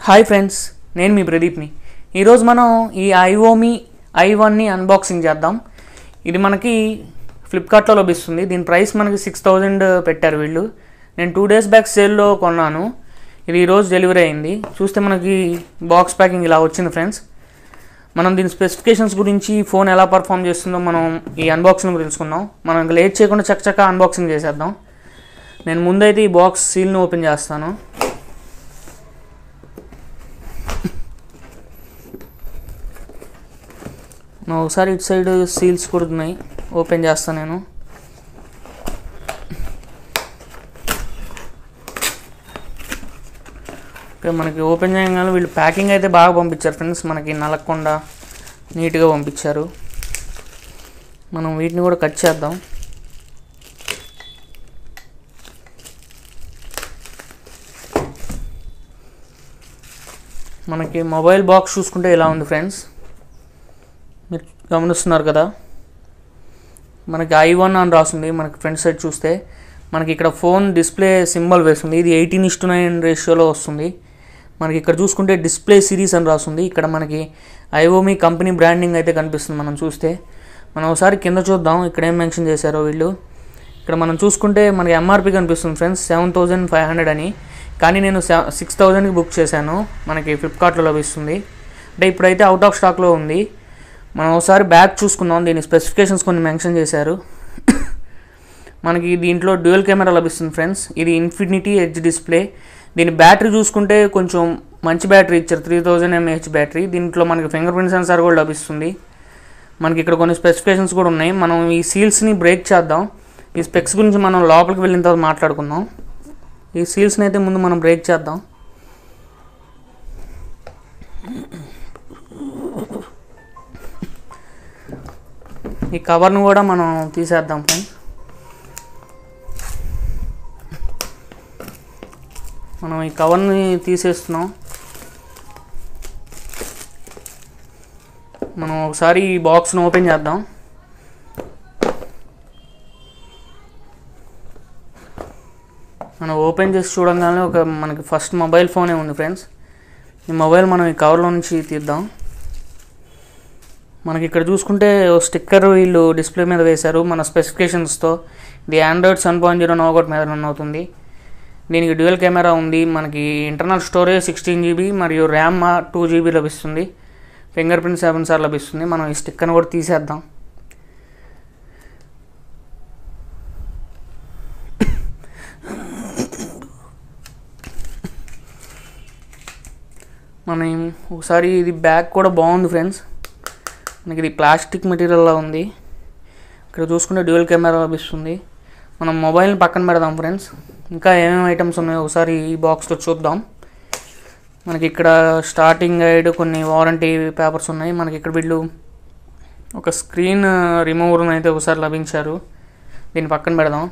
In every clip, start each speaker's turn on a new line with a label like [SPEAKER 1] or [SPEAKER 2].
[SPEAKER 1] hi friends నేను మీ ప్రదీప్ని ఈరోజు మనం ఈ ఐఓమి ఐ వన్ని అన్బాక్సింగ్ చేద్దాం ఇది మనకి ఫ్లిప్కార్ట్లో లభిస్తుంది దీని ప్రైస్ మనకి సిక్స్ థౌజండ్ పెట్టారు వీళ్ళు నేను టూ డేస్ బ్యాక్ సేల్లో కొన్నాను ఇది ఈరోజు డెలివరీ అయింది చూస్తే మనకి బాక్స్ ప్యాకింగ్ ఇలా వచ్చింది ఫ్రెండ్స్ మనం దీని స్పెసిఫికేషన్స్ గురించి ఫోన్ ఎలా పర్ఫామ్ చేస్తుందో మనం ఈ అన్బాక్సింగ్ తెలుసుకుందాం మనం ఇంకా లేట్ చేయకుండా చక్కచక్క అన్బాక్సింగ్ చేసేద్దాం నేను ముందైతే ఈ బాక్స్ సీల్ని ఓపెన్ చేస్తాను నా ఒకసారి ఇటు సైడ్ సీల్స్ కూడా ఉన్నాయి ఓపెన్ చేస్తాను నేను ఓకే మనకి ఓపెన్ చేయగానే వీళ్ళు ప్యాకింగ్ అయితే బాగా పంపించారు ఫ్రెండ్స్ మనకి నలగకుండా నీట్గా పంపించారు మనం వీటిని కూడా కట్ చేద్దాం మనకి మొబైల్ బాక్స్ చూసుకుంటే ఇలా ఉంది ఫ్రెండ్స్ మీరు గమనిస్తున్నారు కదా మనకి ఐ వన్ అని రాస్తుంది మనకి ఫ్రంట్ సైడ్ చూస్తే మనకి ఇక్కడ ఫోన్ డిస్ప్లే సింబల్ వేస్తుంది ఇది ఎయిటీన్ ఇస్ టు నైన్ రేషియోలో వస్తుంది మనకి ఇక్కడ చూసుకుంటే డిస్ప్లే సిరీస్ అని రాస్తుంది ఇక్కడ మనకి ఐఓమి కంపెనీ బ్రాండింగ్ అయితే కనిపిస్తుంది మనం చూస్తే మనం ఒకసారి కింద చూద్దాం ఇక్కడ ఏం మెన్షన్ చేశారో వీళ్ళు ఇక్కడ మనం చూసుకుంటే మనకి ఎంఆర్పి కనిపిస్తుంది friends seven thousand five hundred అని కానీ నేను సిక్స్ థౌజండ్కి బుక్ చేశాను మనకి ఫ్లిప్కార్ట్లో లభిస్తుంది అంటే ఇప్పుడైతే అవుట్ ఆఫ్ స్టాక్లో ఉంది మనం ఒకసారి బ్యాగ్ చూసుకుందాం దీని స్పెసిఫికేషన్స్ కొన్ని మెన్షన్ చేశారు మనకి దీంట్లో డ్యూయల్ కెమెరా లభిస్తుంది ఫ్రెండ్స్ ఇది ఇన్ఫినిటీ ఎడ్జ్ డిస్ప్లే దీని బ్యాటరీ చూసుకుంటే కొంచెం మంచి బ్యాటరీ ఇచ్చారు త్రీ థౌజండ్ ఎంఏహెచ్ బ్యాటరీ దీంట్లో మనకి ఫింగర్ ప్రింట్ సెన్సార్ కూడా లభిస్తుంది మనకి ఇక్కడ కొన్ని స్పెసిఫికేషన్స్ కూడా ఉన్నాయి మనం ఈ సీల్స్ని బ్రేక్ చేద్దాం ఈ స్పెక్స్ గురించి మనం లోపలికి వెళ్ళిన తర్వాత మాట్లాడుకుందాం ఈ సీల్స్ని అయితే ముందు మనం బ్రేక్ చేద్దాం ఈ కవర్ను కూడా మనం తీసేద్దాం ఫ్రెండ్స్ మనం ఈ కవర్ని తీసేస్తున్నాం మనం ఒకసారి ఈ బాక్స్ను ఓపెన్ చేద్దాం మనం ఓపెన్ చేసి చూడంగానే ఒక మనకి ఫస్ట్ మొబైల్ ఫోనే ఉంది ఫ్రెండ్స్ ఈ మొబైల్ మనం ఈ కవర్లో నుంచి తీద్దాం మనకి ఇక్కడ చూసుకుంటే స్టిక్కర్ వీళ్ళు డిస్ప్లే మీద వేశారు మన స్పెసిఫికేషన్స్తో ఇది Android seven point zero Nougat మీద రన్ అవుతుంది దీనికి డ్యూయల్ కెమెరా ఉంది మనకి ఇంటర్నల్ స్టోరేజ్ సిక్స్టీన్ జీబీ మరియు ర్యామ్ టూ జీబీ లభిస్తుంది ఫింగర్ ప్రింట్ సెవెన్ సార్ లభిస్తుంది మనం ఈ స్టిక్కర్ని కూడా తీసేద్దాం మనం ఒకసారి ఇది బ్యాగ్ కూడా బాగుంది ఫ్రెండ్స్ మనకి ఇది ప్లాస్టిక్ మెటీరియల్లా ఉంది ఇక్కడ చూసుకుంటే డ్యూయల్ కెమెరా లభిస్తుంది మనం మొబైల్ని పక్కన పెడదాం ఫ్రెండ్స్ ఇంకా ఏమేమి ఐటమ్స్ ఉన్నాయో ఒకసారి ఈ బాక్స్లో చూద్దాం మనకి ఇక్కడ స్టార్టింగ్ గైడ్ కొన్ని వారంటీ పేపర్స్ ఉన్నాయి మనకి ఇక్కడ వీళ్ళు ఒక స్క్రీన్ రిమూవర్ని అయితే ఒకసారి లభించారు దీన్ని పక్కన పెడదాం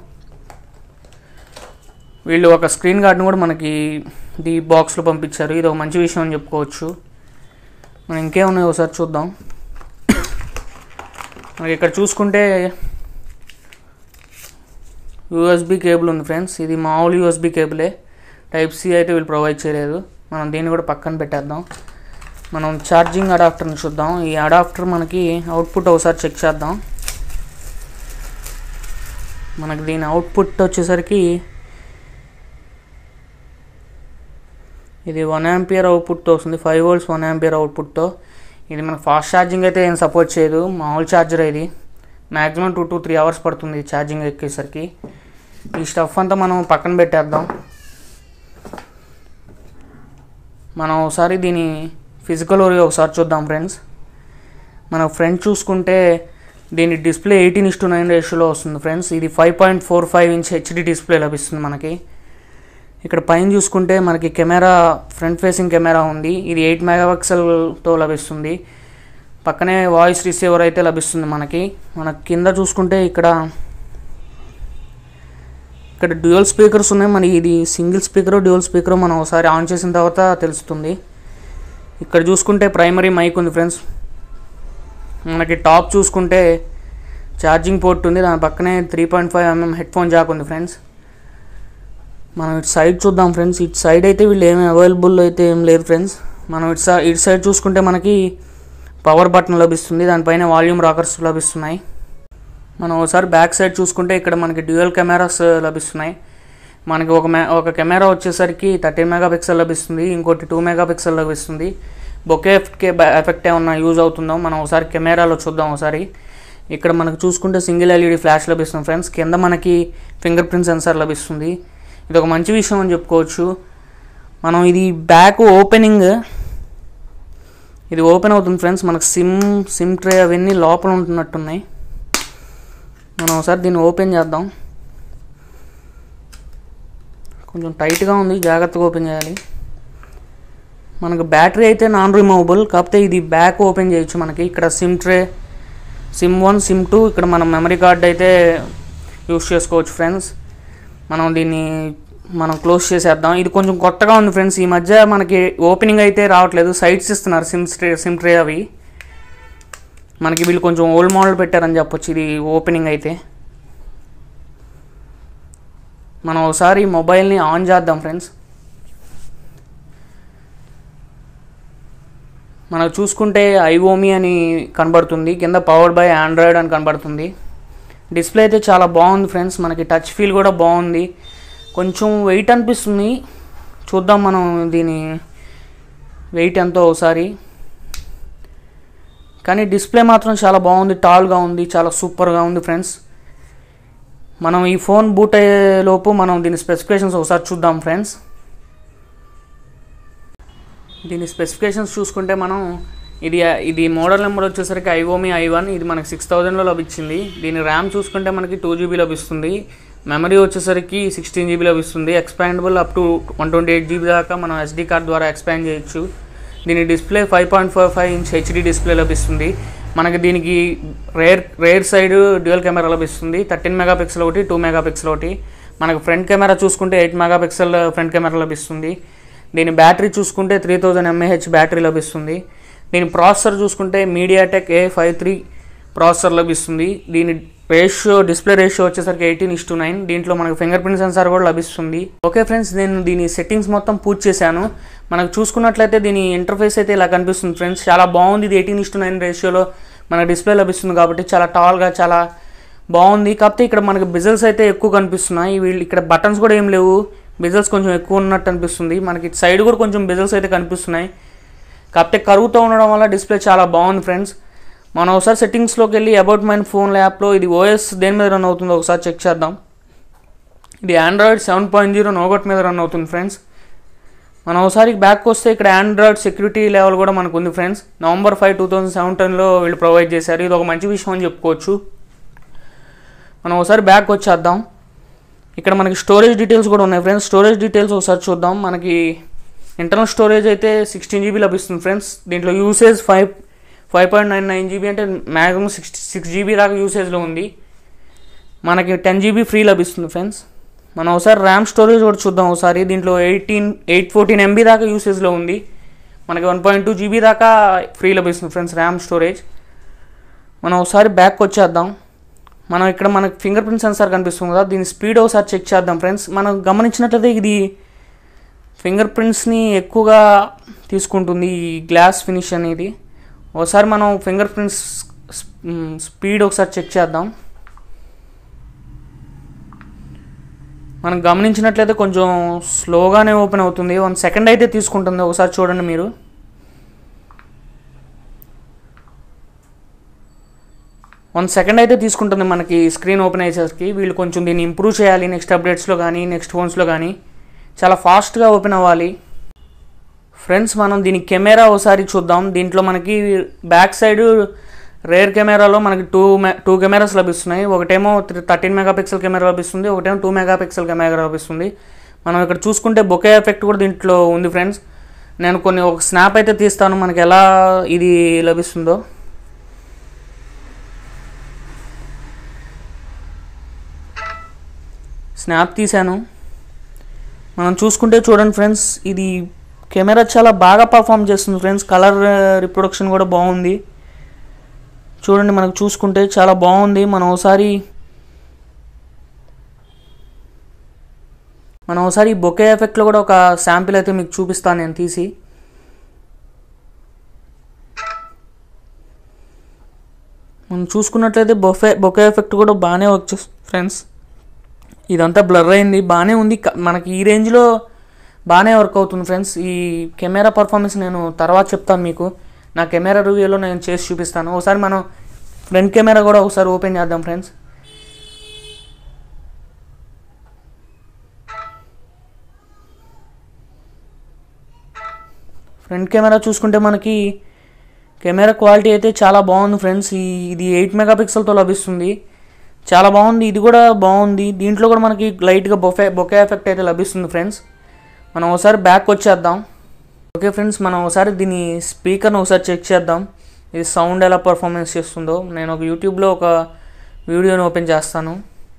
[SPEAKER 1] వీళ్ళు ఒక స్క్రీన్ గార్డ్ని కూడా మనకి ఈ బాక్స్లో పంపించారు ఇది ఒక మంచి విషయం అని చెప్పుకోవచ్చు మనం ఇంకేమున్నాయో ఒకసారి చూద్దాం మనకి ఇక్కడ చూసుకుంటే యూఎస్బి కేబుల్ ఉంది ఫ్రెండ్స్ ఇది మామూలు యూఎస్బి కేబులే టైప్ సి అయితే వీళ్ళు ప్రొవైడ్ చేయలేదు మనం దీన్ని కూడా పక్కన పెట్టేద్దాం మనం ఛార్జింగ్ అడాప్టర్ని చూద్దాం ఈ అడాప్టర్ మనకి అవుట్పుట్ ఒకసారి చెక్ చేద్దాం మనకి దీని అవుట్పుట్ వచ్చేసరికి ఇది వన్ యాంపియర్ అవుట్పుట్తో వస్తుంది ఫైవ్ వోల్ట్స్ వన్ యాంపియర్ అవుట్పుట్తో ఇది మనకు ఫాస్ట్ ఛార్జింగ్ అయితే ఏం సపోర్ట్ చేయదు మామూలు ఛార్జర్ ఇది maximum two to three hours పడుతుంది ఛార్జింగ్ ఎక్కేసరికి ఈ స్టఫ్ అంతా మనం పక్కన పెట్టేద్దాం మనం ఒకసారి దీని ఫిజికల్ ఓరియో ఒకసారి చూద్దాం ఫ్రెండ్స్ మన ఫ్రంట్ చూసుకుంటే దీని display eighteen is to nine రేషియోలో వస్తుంది ఫ్రెండ్స్ ఇది five point four five inch HD display లభిస్తుంది మనకి ఇక్కడ పైన చూసుకుంటే మనకి కెమెరా ఫ్రంట్ ఫేసింగ్ కెమెరా ఉంది ఇది ఎయిట్ మెగాపిక్సెల్తో లభిస్తుంది పక్కనే వాయిస్ రిసీవర్ అయితే లభిస్తుంది మనకి మన కింద చూసుకుంటే ఇక్కడ ఇక్కడ డ్యూయల్ స్పీకర్స్ ఉన్నాయి మనకి ఇది సింగిల్ స్పీకర్ డ్యూయల్ స్పీకర్ మనం ఒకసారి ఆన్ చేసిన తర్వాత తెలుస్తుంది ఇక్కడ చూసుకుంటే ప్రైమరీ మైక్ ఉంది ఫ్రెండ్స్ మనకి టాప్ చూసుకుంటే ఛార్జింగ్ పోర్ట్ ఉంది దాని పక్కనే three point five mm head phone jack ఉంది ఫ్రెండ్స్ మనం ఇటు సైడ్ చూద్దాం ఫ్రెండ్స్ ఇటు సైడ్ అయితే వీళ్ళు ఏమి అవైలబుల్ అయితే ఏం లేదు ఫ్రెండ్స్ మనం ఇటు సైడ్ ఇటు సైడ్ చూసుకుంటే మనకి పవర్ బటన్ లభిస్తుంది దానిపైన వాల్యూమ్ రాకర్స్ లభిస్తున్నాయి మనం ఒకసారి బ్యాక్ సైడ్ చూసుకుంటే ఇక్కడ మనకి డ్యూయల్ కెమెరాస్ లభిస్తున్నాయి మనకి ఒక మే ఒక కెమెరా వచ్చేసరికి థర్టీన్ మెగా పిక్సెల్ లభిస్తుంది ఇంకోటి టూ మెగా పిక్సెల్ లభిస్తుంది బొకే ఎఫెక్ట్ ఎఫెక్ట్ ఏమన్నా యూజ్ అవుతుందో మనం ఒకసారి కెమెరాలో చూద్దాం ఒకసారి ఇక్కడ మనకు చూసుకుంటే సింగిల్ ఎల్ఈడి ఫ్లాష్ లభిస్తుంది ఫ్రెండ్స్ కింద మనకి ఫింగర్ ప్రింట్ సెన్సార్ లభిస్తుంది ఇది ఒక మంచి విషయం అని చెప్పుకోవచ్చు మనం ఇది బ్యాక్ ఓపెనింగ్ ఇది ఓపెన్ అవుతుంది ఫ్రెండ్స్ మనకు సిమ్ సిమ్ ట్రే అవన్నీ లోపల ఉంటున్నట్టున్నాయి మనం ఒకసారి దీన్ని ఓపెన్ చేద్దాం కొంచెం టైట్గా ఉంది జాగ్రత్తగా ఓపెన్ చేయాలి మనకు బ్యాటరీ అయితే నాన్ రిమూవబుల్ కాకపోతే ఇది బ్యాక్ ఓపెన్ చేయొచ్చు మనకి ఇక్కడ SIM tray SIM one SIM two ఇక్కడ మనం మెమరీ కార్డ్ అయితే యూస్ చేసుకోవచ్చు ఫ్రెండ్స్ మనం దీన్ని మనం క్లోజ్ చేసేద్దాం ఇది కొంచెం కొత్తగా ఉంది ఫ్రెండ్స్ ఈ మధ్య మనకి ఓపెనింగ్ అయితే రావట్లేదు సైట్స్ ఇస్తున్నారు సిమ్ ట్రే సిమ్ ట్రే అవి మనకి వీళ్ళు కొంచెం ఓల్డ్ మోడల్ పెట్టారని చెప్పొచ్చు ఇది ఓపెనింగ్ అయితే మనం ఒకసారి మొబైల్ని ఆన్ చేద్దాం ఫ్రెండ్స్ మనకు చూసుకుంటే ఐఓమి అని కనబడుతుంది కింద పవర్డ్ బై ఆండ్రాయిడ్ అని కనబడుతుంది డిస్ప్లే అయితే చాలా బాగుంది ఫ్రెండ్స్ మనకి టచ్ ఫీల్ కూడా బాగుంది కొంచెం వెయిట్ అనిపిస్తుంది చూద్దాం మనం దీని వెయిట్ ఎంతో ఒకసారి కానీ డిస్ప్లే మాత్రం చాలా బాగుంది టాల్గా ఉంది చాలా సూపర్గా ఉంది ఫ్రెండ్స్ మనం ఈ ఫోన్ బూట్ అయ్యే లోపు మనం దీని స్పెసిఫికేషన్స్ ఒకసారి చూద్దాం ఫ్రెండ్స్ దీని స్పెసిఫికేషన్స్ చూసుకుంటే మనం ఇది ఇది మోడల్ నెంబర్ వచ్చేసరికి ఐఓమి ఐ వన్ ఇది మనకి సిక్స్ థౌజండ్లో లభించింది దీని ర్యామ్ చూసుకుంటే మనకి టూ జీబీ లభిస్తుంది మెమరీ వచ్చేసరికి సిక్స్టీన్ జీబీ లభిస్తుంది expandable up to one twenty eight GB దాకా మనం ఎస్డీ కార్డ్ ద్వారా ఎక్స్పాండ్ చేయొచ్చు దీని display five point four five inch HD display లభిస్తుంది మనకి దీనికి rear rear side dual camera లభిస్తుంది థర్టీన్ మెగా పిక్సెల్ ఒకటి టూ మెగా పిక్సెల్ ఒకటి మనకు ఫ్రంట్ కెమెరా చూసుకుంటే eight mega pixel front camera లభిస్తుంది దీని బ్యాటరీ చూసుకుంటే త్రీ థౌజండ్ ఎంఏహెచ్ బ్యాటరీ లభిస్తుంది దీని ప్రాసెసర్ చూసుకుంటే MediaTek A five three processor లభిస్తుంది దీని రేషియో డిస్ప్లే రేషియో వచ్చేసరికి ఎయిటీన్ ఇస్ టు నైన్ దీంట్లో మనకు ఫింగర్ ప్రింట్ సెన్సార్ కూడా లభిస్తుంది ఓకే ఫ్రెండ్స్ నేను దీని సెట్టింగ్స్ మొత్తం పూర్తి చేశాను మనకు చూసుకున్నట్లయితే దీని ఇంటర్ఫేస్ అయితే ఇలా కనిపిస్తుంది ఫ్రెండ్స్ చాలా బాగుంది ఇది ఎయిటీన్ ఇస్ టు నైన్ రేషియోలో మనకు డిస్ప్లే లభిస్తుంది కాబట్టి చాలా టాల్గా చాలా బాగుంది కాకపోతే ఇక్కడ మనకి బిజల్స్ అయితే ఎక్కువ కనిపిస్తున్నాయి వీళ్ళు ఇక్కడ బటన్స్ కూడా ఏం లేవు బిజల్స్ కొంచెం ఎక్కువ ఉన్నట్టు అనిపిస్తుంది మనకి సైడ్ కూడా కొంచెం బిజల్స్ అయితే కనిపిస్తున్నాయి కాకపోతే కరుగుతూ ఉండడం వల్ల డిస్ప్లే చాలా బాగుంది ఫ్రెండ్స్ మనం ఒకసారి సెట్టింగ్స్లోకి వెళ్ళి అబౌట్ మైన్ ఫోన్ యాప్లో ఇది ఓఎస్ దేని మీద రన్ అవుతుందో ఒకసారి చెక్ చేద్దాం ఇది Android seven point zero Nougat మీద రన్ అవుతుంది ఫ్రెండ్స్ మనం ఒకసారి బ్యాక్ వస్తే ఇక్కడ ఆండ్రాయిడ్ సెక్యూరిటీ లెవెల్ కూడా మనకు ఉంది friends November five two thousand సెవెంటీన్లో వీళ్ళు ప్రొవైడ్ చేశారు ఇది ఒక మంచి విషయం అని చెప్పుకోవచ్చు మనం ఒకసారి బ్యాక్ వచ్చేద్దాం ఇక్కడ మనకి స్టోరేజ్ డీటెయిల్స్ కూడా ఉన్నాయి ఫ్రెండ్స్ స్టోరేజ్ డీటెయిల్స్ ఒకసారి చూద్దాం మనకి ఇంటర్నల్ స్టోరేజ్ అయితే సిక్స్టీన్ జీబీ లభిస్తుంది ఫ్రెండ్స్ దీంట్లో usage five five point nine nine GB అంటే మ్యాక్సిమం సిక్స్ సిక్స్ జీబీ దాకా యూసేజ్లో ఉంది మనకి టెన్ జీబీ ఫ్రీ లభిస్తుంది ఫ్రెండ్స్ మనం ఒకసారి ర్యామ్ స్టోరేజ్ కూడా చూద్దాం ఒకసారి దీంట్లో ఎయిటీన్ ఎయిట్ ఫోర్టీన్ ఎంబీ దాకా యూసేజ్లో ఉంది మనకి వన్ పాయింట్ టూ జీబీ దాకా ఫ్రీ లభిస్తుంది ఫ్రెండ్స్ ర్యామ్ స్టోరేజ్ మనం ఒకసారి బ్యాక్ వచ్చేద్దాం మనం ఇక్కడ మనకి ఫింగర్ ప్రింట్ సెన్సార్ కనిపిస్తుంది కదా దీని స్పీడ్ ఒకసారి చెక్ చేద్దాం ఫ్రెండ్స్ మనం గమనించినట్లయితే ఇది ఫింగర్ ప్రింట్స్ని ఎక్కువగా తీసుకుంటుంది ఈ గ్లాస్ ఫినిష్ అనేది ఒకసారి మనం ఫింగర్ ప్రింట్స్ స్పీడ్ ఒకసారి చెక్ చేద్దాం మనం గమనించినట్లయితే కొంచెం స్లోగానే ఓపెన్ అవుతుంది వన్ సెకండ్ అయితే తీసుకుంటుంది ఒకసారి చూడండి మీరు వన్ సెకండ్ అయితే తీసుకుంటుంది మనకి స్క్రీన్ ఓపెన్ అయ్యేసరికి వీళ్ళు కొంచెం దీన్ని ఇంప్రూవ్ చేయాలి నెక్స్ట్ అప్డేట్స్లో కానీ నెక్స్ట్ ఫోన్స్లో కానీ చాలా ఫాస్ట్గా ఓపెన్ అవ్వాలి ఫ్రెండ్స్ మనం దీని కెమెరా ఒకసారి చూద్దాం దీంట్లో మనకి బ్యాక్ సైడ్ రేర్ కెమెరాలో మనకి టూ టూ కెమెరాస్ లభిస్తున్నాయి ఒకటేమో థర్టీన్ మెగా పిక్సెల్ కెమెరా లభిస్తుంది ఒకటేమో టూ మెగా పిక్సెల్ కెమెరా లభిస్తుంది మనం ఇక్కడ చూసుకుంటే బొకే ఎఫెక్ట్ కూడా దీంట్లో ఉంది ఫ్రెండ్స్ నేను కొన్ని ఒక స్నాప్ అయితే తీస్తాను మనకి ఎలా ఇది లభిస్తుందో స్నాప్ తీశాను మనం చూసుకుంటే చూడండి ఫ్రెండ్స్ ఇది కెమెరా చాలా బాగా పర్ఫామ్ చేస్తుంది ఫ్రెండ్స్ కలర్ రిప్రొడక్షన్ కూడా బాగుంది చూడండి మనకు చూసుకుంటే చాలా బాగుంది మనం ఒకసారి మనం ఒకసారి ఈ బొకే ఎఫెక్ట్లో కూడా ఒక శాంపిల్ అయితే మీకు చూపిస్తాను నేను తీసి మనం చూసుకున్నట్లయితే బొఫే బొకే ఎఫెక్ట్ కూడా బాగానే వచ్చు ఫ్రెండ్స్ ఇదంతా బ్లర్ అయింది బాగానే ఉంది క- మనకి ఈ రేంజ్లో బాగానే వర్క్ అవుతుంది ఫ్రెండ్స్ ఈ కెమెరా పర్ఫార్మెన్స్ నేను తర్వాత చెప్తాను మీకు నా కెమెరా రివ్యూలో నేను చేసి చూపిస్తాను ఒకసారి మనం ఫ్రంట్ కెమెరా కూడా ఒకసారి ఓపెన్ చేద్దాం ఫ్రెండ్స్ ఫ్రంట్ కెమెరా చూసుకుంటే మనకి కెమెరా క్వాలిటీ అయితే చాలా బాగుంది ఫ్రెండ్స్ ఈ ఇది ఎయిట్ మెగాపిక్సెల్తో లభిస్తుంది చాలా బాగుంది ఇది కూడా బాగుంది దీంట్లో కూడా మనకి లైట్గా బొఫే బొకే ఎఫెక్ట్ అయితే లభిస్తుంది ఫ్రెండ్స్ మనం ఒకసారి బ్యాక్ వచ్చేద్దాం ఓకే ఫ్రెండ్స్ మనం ఒకసారి దీని స్పీకర్ని ఒకసారి చెక్ చేద్దాం ఇది సౌండ్ ఎలా పర్ఫార్మెన్స్ చేస్తుందో నేను ఒక యూట్యూబ్లో ఒక వీడియోని ఓపెన్ చేస్తాను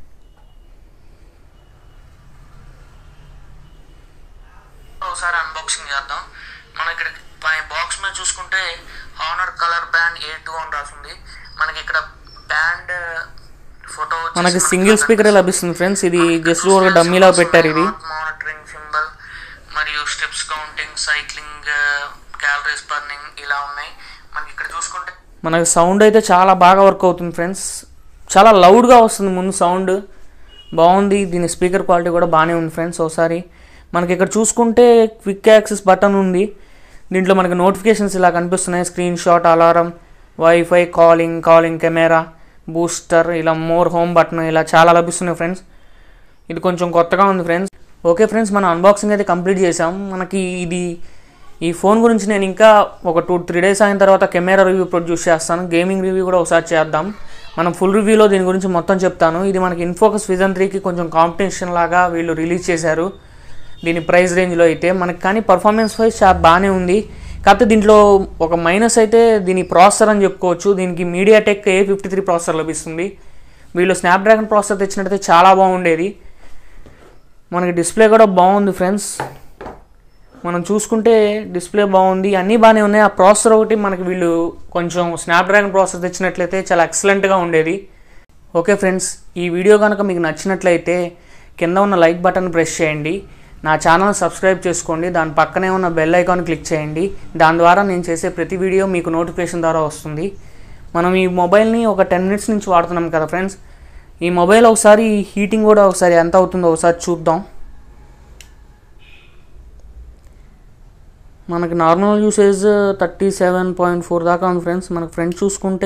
[SPEAKER 1] ఒకసారి అన్బాక్సింగ్ చేద్దాం మన ఇక్కడ బాక్స్ మీద చూసుకుంటే Honor colour band A two అని రాసింది మనకి ఇక్కడ బ్యాండ్ ఫోటో మనకి సింగిల్ స్పీకర్ లభిస్తుంది ఫ్రెండ్స్ ఇది జస్ట్ ఒక డమ్మీలా పెట్టారు ఇది మానిటరింగ్ సింబల్ మరియు steps counting cycling calories burning ఇలా ఉన్నాయి మనకి ఇక్కడ చూసుకుంటే మనకి సౌండ్ అయితే చాలా బాగా వర్క్ అవుతుంది ఫ్రెండ్స్ చాలా లౌడ్గా వస్తుంది ముందు సౌండ్ బాగుంది దీని స్పీకర్ క్వాలిటీ కూడా బాగానే ఉంది ఫ్రెండ్స్ ఒకసారి మనకి ఇక్కడ చూసుకుంటే క్విక్ యాక్సెస్ బటన్ ఉంది దీంట్లో మనకి నోటిఫికేషన్స్ ఇలా కనిపిస్తున్నాయి screenshot alarm wifi calling calling camera booster ఇలా మోర్ హోమ్ బటన్ ఇలా చాలా లభిస్తున్నాయి ఫ్రెండ్స్ ఇది కొంచెం కొత్తగా ఉంది ఫ్రెండ్స్ ఓకే ఫ్రెండ్స్ మన అన్బాక్సింగ్ అయితే కంప్లీట్ చేసాం మనకి ఇది ఈ ఫోన్ గురించి నేను ఇంకా ఒక టూ త్రీ డేస్ అయిన తర్వాత కెమెరా రివ్యూ ప్రొడ్యూస్ చేస్తాను గేమింగ్ రివ్యూ కూడా ఒకసారి చేద్దాం మనం ఫుల్ రివ్యూలో దీని గురించి మొత్తం చెప్తాను ఇది మనకి ఇన్ఫోకస్ విజన్ త్రీకి కొంచెం కాంపిటీషన్ లాగా వీళ్ళు రిలీజ్ చేశారు దీని ప్రైస్ రేంజ్లో అయితే మనకి కానీ పర్ఫార్మెన్స్ వైజ్ చాలా బాగానే ఉంది కాకపోతే దీంట్లో ఒక మైనస్ అయితే దీని ప్రాసెసర్ అని చెప్పుకోవచ్చు దీనికి MediaTek A fifty three processor లభిస్తుంది వీళ్ళు స్నాప్డ్రాగన్ ప్రాసెసర్ తెచ్చినట్టయితే చాలా బాగుండేది మనకి డిస్ప్లే కూడా బాగుంది ఫ్రెండ్స్ మనం చూసుకుంటే డిస్ప్లే బాగుంది అన్నీ బాగానే ఉన్నాయి ఆ ప్రాసెసర్ ఒకటి మనకి వీళ్ళు కొంచెం స్నాప్డ్రాగన్ ప్రాసెసర్ తెచ్చినట్లయితే చాలా ఎక్సలెంట్గా ఉండేది ఓకే ఫ్రెండ్స్ ఈ వీడియో కనుక మీకు నచ్చినట్లయితే కింద ఉన్న లైక్ బటన్ ప్రెస్ చేయండి నా ఛానల్ సబ్స్క్రైబ్ చేసుకోండి దాని పక్కనే ఉన్న బెల్ ఐకాన్ క్లిక్ చేయండి దాని ద్వారా నేను చేసే ప్రతి వీడియో మీకు నోటిఫికేషన్ ద్వారా వస్తుంది మనం ఈ మొబైల్ని ఒక టెన్ మినిట్స్ నుంచి వాడుతున్నాం కదా ఫ్రెండ్స్ ఈ మొబైల్ ఒకసారి హీటింగ్ కూడా ఒకసారి ఎంత అవుతుందో ఒకసారి చూద్దాం మనకి normal usage thirty seven point four దాకా ఉంది ఫ్రెండ్స్ మనకి ఫ్రెండ్స్ చూసుకుంటే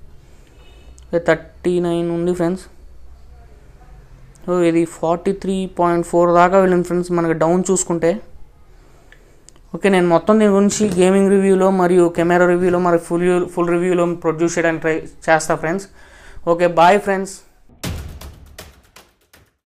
[SPEAKER 1] థర్టీ నైన్ ఉంది ఫ్రెండ్స్ సో ఇది ఫార్టీ త్రీ పాయింట్ ఫోర్ దాకా వెళ్ళింది ఫ్రెండ్స్ మనకి డౌన్ చూసుకుంటే ఓకే నేను మొత్తం దీని గురించి గేమింగ్ రివ్యూలో మరియు కెమెరా రివ్యూలో మరి ఫుల్ ఫుల్ రివ్యూలో ప్రొడ్యూస్ చేయడానికి ట్రై చేస్తా ఫ్రెండ్స్ ఓకే బాయ్ ఫ్రెండ్స్